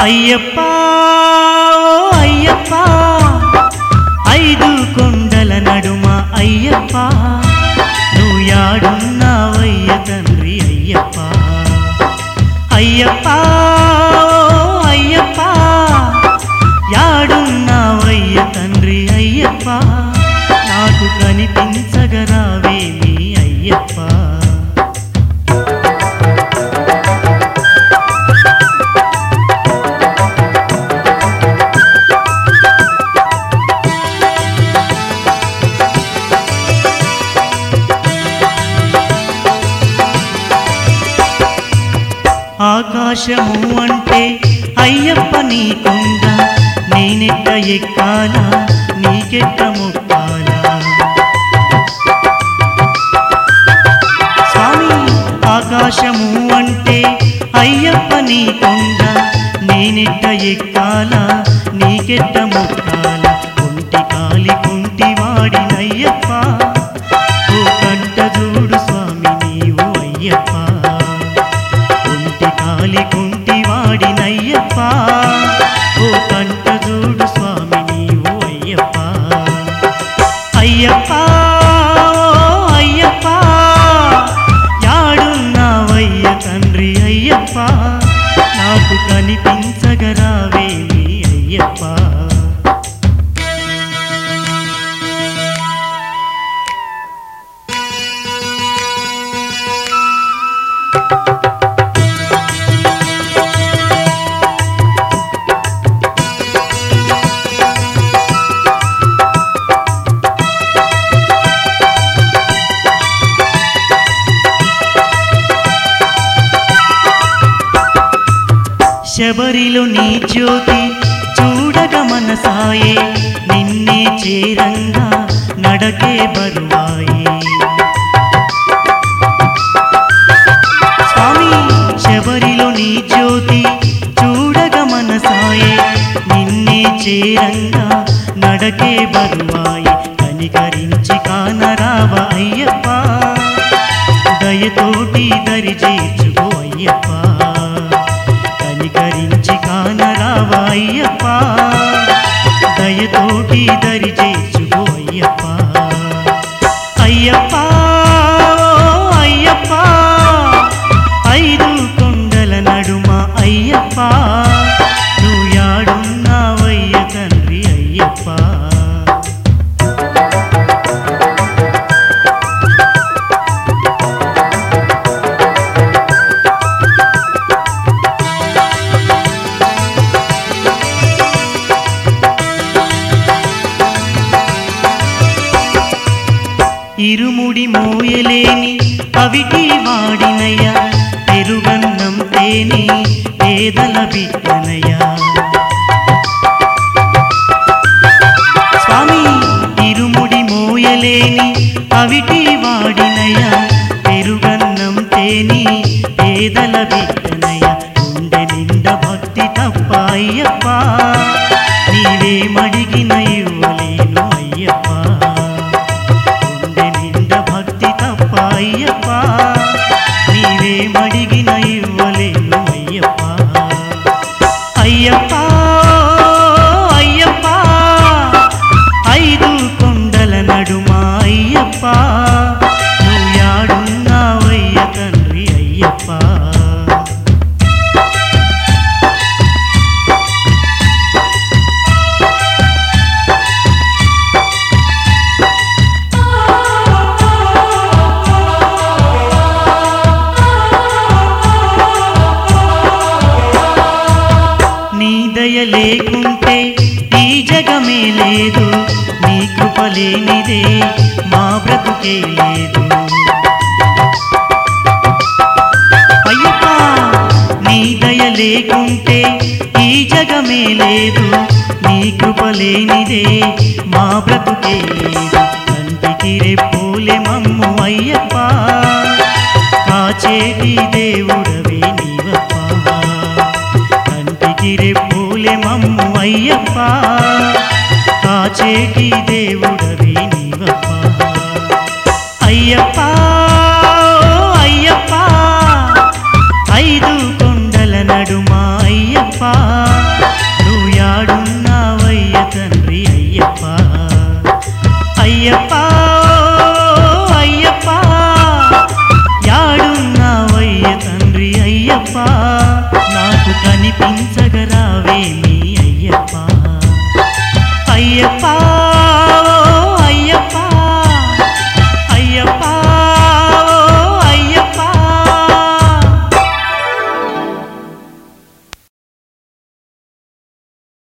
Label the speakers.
Speaker 1: అయ్యప్ప ఓ అయ్యప్ప ఐదు కొండల నడుమ అయ్యప్ప నువ్వు యాడున్నావయ్య తండ్రి అయ్యప్ప అయ్యప్ప ఓ అయ్యప్ప యాడున్నావయ్య తండ్రి అయ్యప్ప నాకు కనిపించగరావేమి అయ్యప్ప ఆకాశము అంటే అయ్యప్ప నీకుంద నేనెట్ట ఎక్కాలా నీకెట్ట మొక్కాలా స్వామి ఆకాశము అంటే అయ్యప్ప నీకుంద నేనెట్ట ఎక్కాలా నీకెట్ట మొక్కాలా కుంటి కాలి కుంటి వాడినయ్యప్ప ఓ కంట చూడు స్వామి నీవు అయ్యప్ప కుంటి కాలి కుంటి వాడినయ్యప్ప ఓ కంట చూడు స్వామి నీవు అయ్యప్ప అయ్యప్ప ఓ అయ్యప్ప యాడున్నావయ్య తండ్రి అయ్యప్ప నాకు కనిపించగరావేమి అయ్యప్ప శబరిలో నీ జ్యోతి చూడగ మనసాయే నిన్నే చేరంగా నడకే బరువాయే స్వామి శబరిలో నీ జ్యోతి చూడగ మనసాయే నిన్నే చేరంగా నడకే బరువాయే కనికరించి కానరావ అయ్యప్ప దయతోటి దరి చేర్చుకో అయ్యప్ప కనికరించి కానరావ అయ్యప్ప దయతోటి దరి చేర్చుకో అయ్యప్ప అయ్యప్ప ఓ అయ్యప్ప ఐదు కొండల నడుమ అయ్యప్ప నువ్వు యాడున్నావయ్య తండ్రి అయ్యప్ప ఇరుముడి మోయలేని అవిటి వాడినయ్య పెరుగన్నం తేని పేదల బిడ్డనయ్య స్వామి ఇరుముడి మోయలేని అవిటి వాడినయ్య పెరుగన్నం తేని పేదల బిడ్డనయ్య గుండె నిండా భక్తి తప్ప అయ్యప్ప నీవే మడిగిన ఇవ్వలేను అయ్యప్ప గుండె నిండా భక్తి తప్ప అయ్యప్ప నీవే మడిగిన ఇవ్వలేను అయ్యప్ప అయ్యప్ప అయ్యప్ప ఐదు కొండల నడుమ అయ్యప్ప నువ్వు యాడున్నావయ్య తండ్రి అయ్యప్ప నీ దయ లేకుంటే ఈ జగమే లేదు నీ కృప లేనిదే మా బ్రతుకే లేదు అయ్యప్ప నీ దయ లేకుంటే ఈ జగమే లేదు నీ కృప లేనిదే మా బ్రతుకే లేదు కంటికి రెప్పోలే మమ్ము అయ్యప్ప కాచేటి దేవుడవే నీవప్ప కంటికి రెప్పులే మమ్ము అయ్యప్ప కాచేటి దేవుడవే నీవప్ప అయ్యప్ప ఓ అయ్యప్ప ఐదు కొండల నడుమ అయ్యప్ప అయ్యప్ప